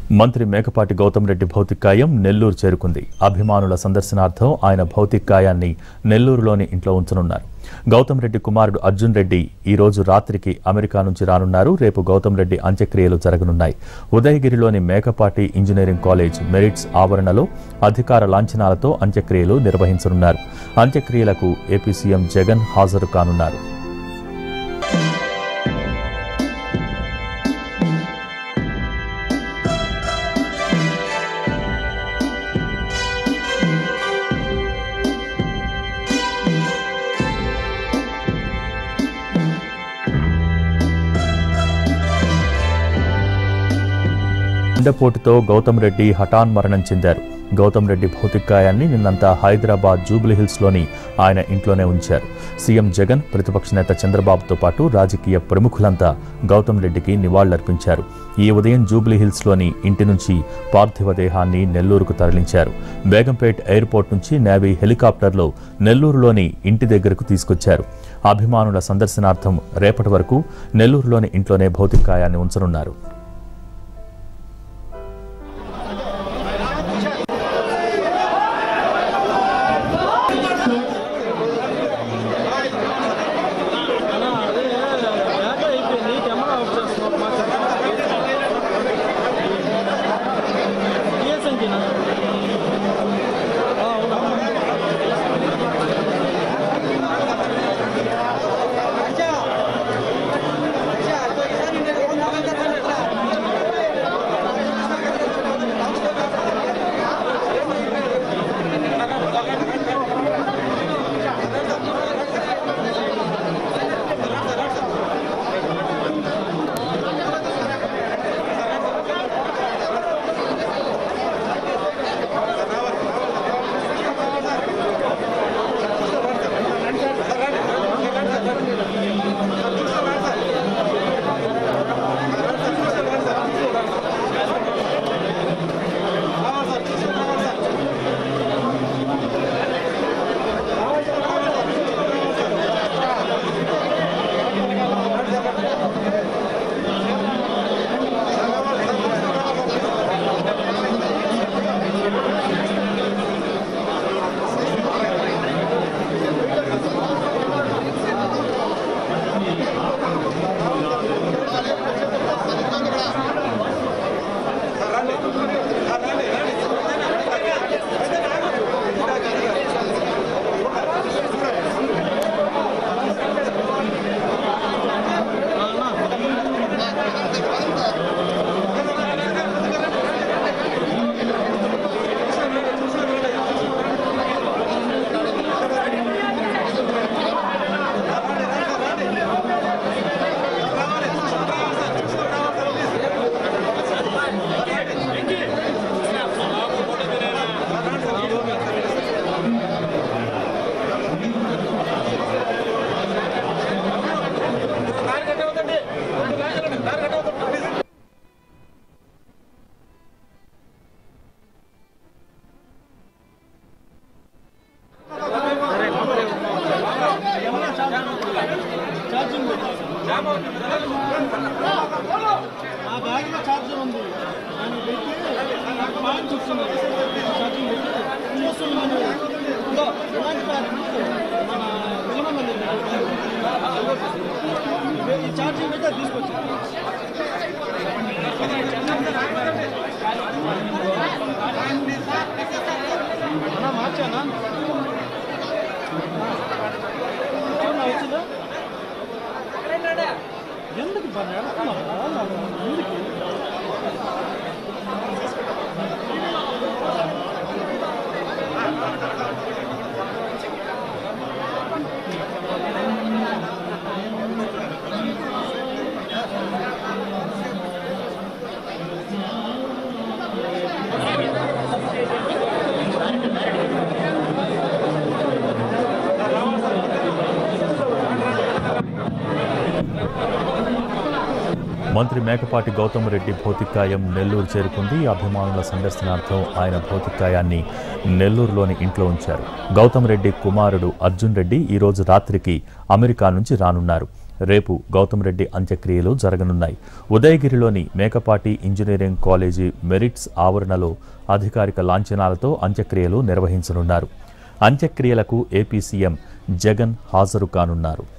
మంత్రి మేకపాటి గౌతమ్ రెడ్డి భౌతికాయం నెల్లూరు చేరుకుంది అభిమానుల సందర్శనార్థం ఆయన భౌతికాయాన్ని నెల్లూరులోని ఇంట్లో ఉంచనున్నారు గౌతమ్ రెడ్డి కుమారుడు అర్జున్ రెడ్డి ఈ రోజు రాత్రికి అమెరికా నుంచి రానున్నారు రేపు గౌతమ్ రెడ్డి అంత్యక్రియలు జరగనున్నాయి ఉదయగిరిలోని మేకపాటి ఇంజనీరింగ్ కాలేజ్ మెరిట్స్ ఆవరణలో అధికార లాంఛనాలతో అంత్యక్రియలు నిర్వహించనున్నారు అంత్యక్రియలకు ఏపీ సీఎం జగన్ హాజరు కానున్నారు గుండెపోటుతో గౌతమ్ రెడ్డి హఠాన్ మరణం చెందారు గౌతమ్ రెడ్డి భౌతికాయాన్ని నిన్నంతా హైదరాబాద్ జూబ్లీహిల్స్ లోని ఆయన ఇంట్లోనే ఉంచారు సీఎం జగన్ ప్రతిపక్ష నేత చంద్రబాబుతో పాటు రాజకీయ ప్రముఖులంతా గౌతమ్ రెడ్డికి నివాళులర్పించారు ఈ ఉదయం జూబ్లీహిల్స్ లోని ఇంటి నుంచి పార్థివ దేహాన్ని నెల్లూరుకు తరలించారు బేగంపేట్ ఎయిర్పోర్ట్ నుంచి నేవీ హెలికాప్టర్లో నెల్లూరులోని ఇంటి దగ్గరకు తీసుకొచ్చారు అభిమానుల సందర్శనార్థం రేపటి వరకు నెల్లూరులోని ఇంట్లోనే భౌతికాయాన్ని ఉంచనున్నారు బ్యాక్ అయిపోయింది కెమెరా ఆఫ్ చేస్తున్నాం టీఎస్ఎన్టీనా అవునా ఛార్జింగ్ ఆ బ్యాగ్లో ఛార్జర్ ఉంది దాన్ని పెట్టి నాకు పాయింట్స్ వస్తున్నాయి ఛార్జింగ్ పెట్టి చూస్తున్నాను ఇదో ఇలాంటి బ్యాగ్ మన విలమంది ఈ ఛార్జింగ్ పెట్టి అది తీసుకొచ్చాను అన్నా మార్చానా చూడన్నా వచ్చిందా ఎందుకు పని ఎందుకు మంత్రి మేకపాటి గౌతమ్ రెడ్డి భౌతికాయం నెల్లూరు చేరుకుంది అభిమానుల సందర్శనార్థం ఆయన భౌతికాయాన్ని నెల్లూరులోని ఇంట్లో ఉంచారు గౌతమ్ రెడ్డి కుమారుడు అర్జున్ రెడ్డి ఈ రోజు రాత్రికి అమెరికా నుంచి రానున్నారు రేపు గౌతమ్ రెడ్డి అంత్యక్రియలు జరగనున్నాయి ఉదయగిరిలోని మేకపాటి ఇంజనీరింగ్ కాలేజీ మెరిట్స్ ఆవరణలో అధికారిక లాంఛనాలతో అంత్యక్రియలు నిర్వహించనున్నారు అంత్యక్రియలకు ఏపీ సీఎం జగన్ హాజరు కానున్నారు